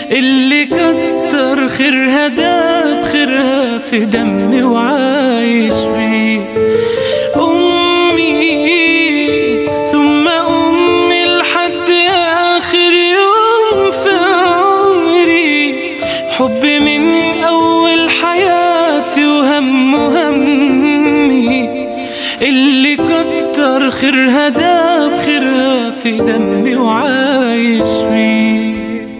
اللي كتر خيرها داب خيرها في دمي وعايش فيه أمي ثم أمي لحد آخر يوم في عمري حبي من أول حياتي وهم همي اللي كتر خيرها داب خيرها في دمي وعايش فيه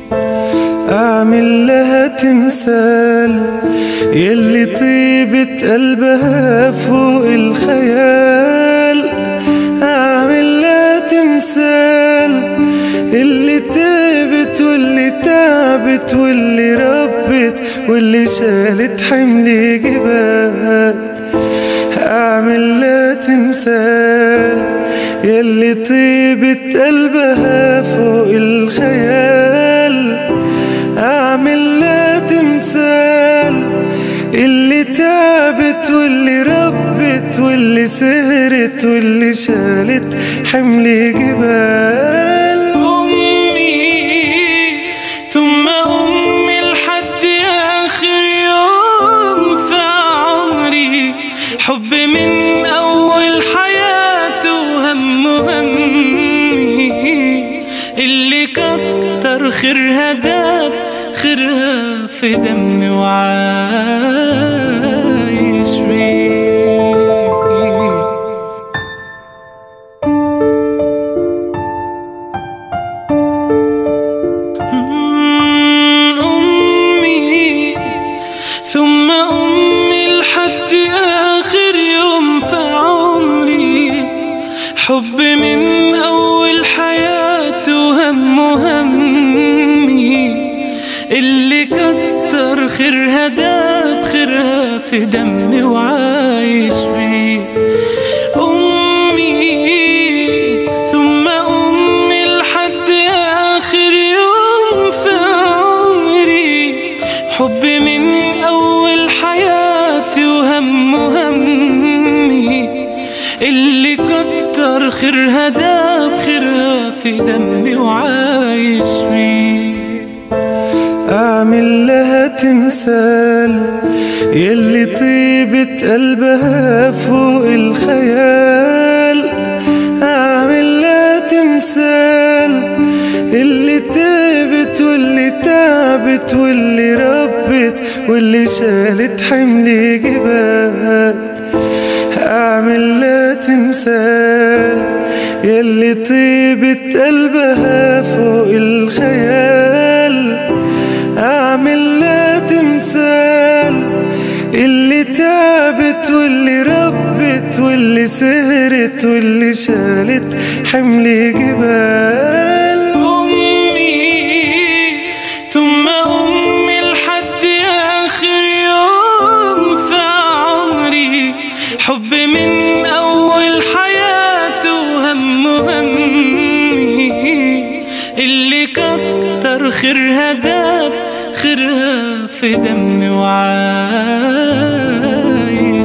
أعمل لها تمثال يلي طيبة قلبها فوق الخيال أعمل لها تمثال اللي تعبت واللي تعبت واللي ربت واللي شالت حمل جبال أعمل لها تمثال يلي طيبة قلبها فوق الخيال أعمل لها تمثال اللي تعبت واللي ربت واللي سهرت واللي شالت حمل جبال أمي ثم أمي لحد آخر يوم في عمري حب من أول حياتي وهم همي اللي كتر خيرها داب خيرها في دمي وعايش فيه أمي ثم أمي لحد آخر يوم في عمري حب من أول حياتي وهم همي اللي كتر خيرها داب خيرها في دمي وعايش فيه أمي ثم أمي لحد آخر يوم في عمري حبي من أول حياتي وهم همي اللي كتر خيرها داب خيرها في دمي وعايش فيه أعمل لها تمثال يلي طيبة قلبها فوق الخيال أعمل لها تمثال اللي تعبت واللي تعبت واللي ربت واللي شالت حمل جبال أعمل لها تمثال يلي طيبة قلبها فوق الخيال أعمل لها تمثال اللي تعبت واللي ربت واللي سهرت واللي شالت حمل جبال أمي ثم أمي لحد آخر يوم في عمري حب من أول حياتي وهم همي اللي كتر خيرها داب خيرها في دمي وعايش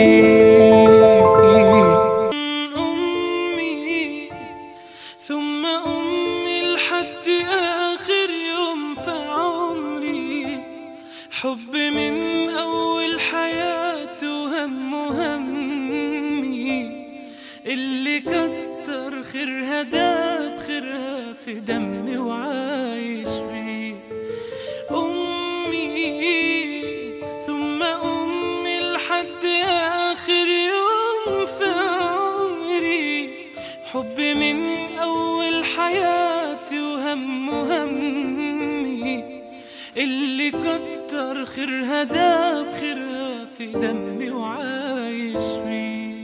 فيه أمي ثم أمي لحد آخر يوم في عمري حب من أول حياتي وهم همي اللي كتر خيرها داب خيرها في دمي وعايش فيه أمي ثم أمي لحد آخر يوم في عمري حبي من أول حياتي وهم همي اللي كتر خيرها داب خيرها في دمي وعايش فيه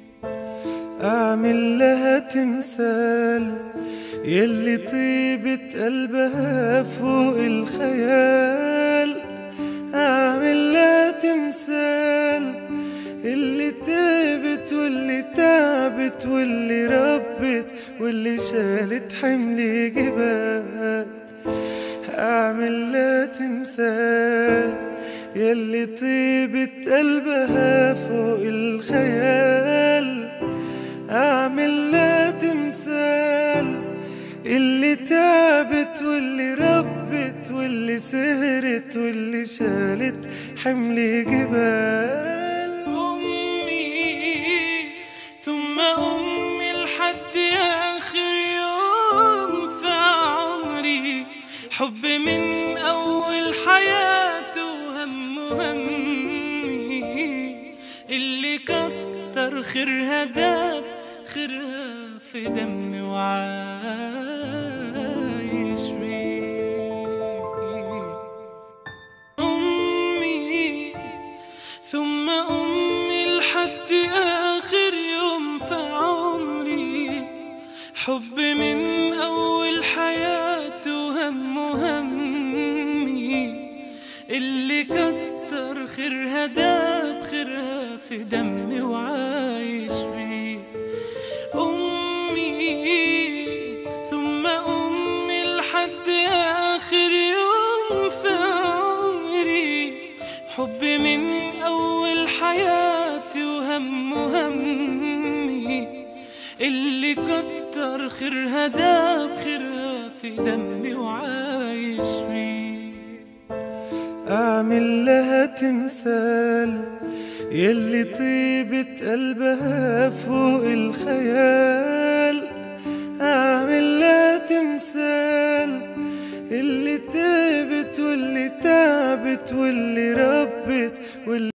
أعمل لها تمثال يلي طيبة قلبها فوق الخيال أعمل لها تمثال اللي تعبت واللي تعبت واللي ربت واللي شالت حمل جبال أعمل لها تمثال يلي طيبة قلبها فوق الخيال أعمل لها تمثال اللي تعبت واللي ربت واللي سهرت واللي شالت حمل جبال أمي ثم أمي لحد آخر يوم في عمري حب من أول حياته وهم همي اللي كتر خيرها داب خيرها في دمي وعايش بيه أمي ثم أمي لحد آخر يوم في عمري حب من أول حياتي وهم همي اللي كتر خيرها داب خيرها في دمي وعايش بيه أمي ثم أمي لحد آخر يوم في عمري حب من أول حياتي وهم همي اللي كتر خيرها داب خيرها في دمي وعايش بيه أعمل لها تمثال يلي طيبة قلبها فوق الخيال أعمل لها تمثال اللي تعبت واللي تعبت واللي ربت واللي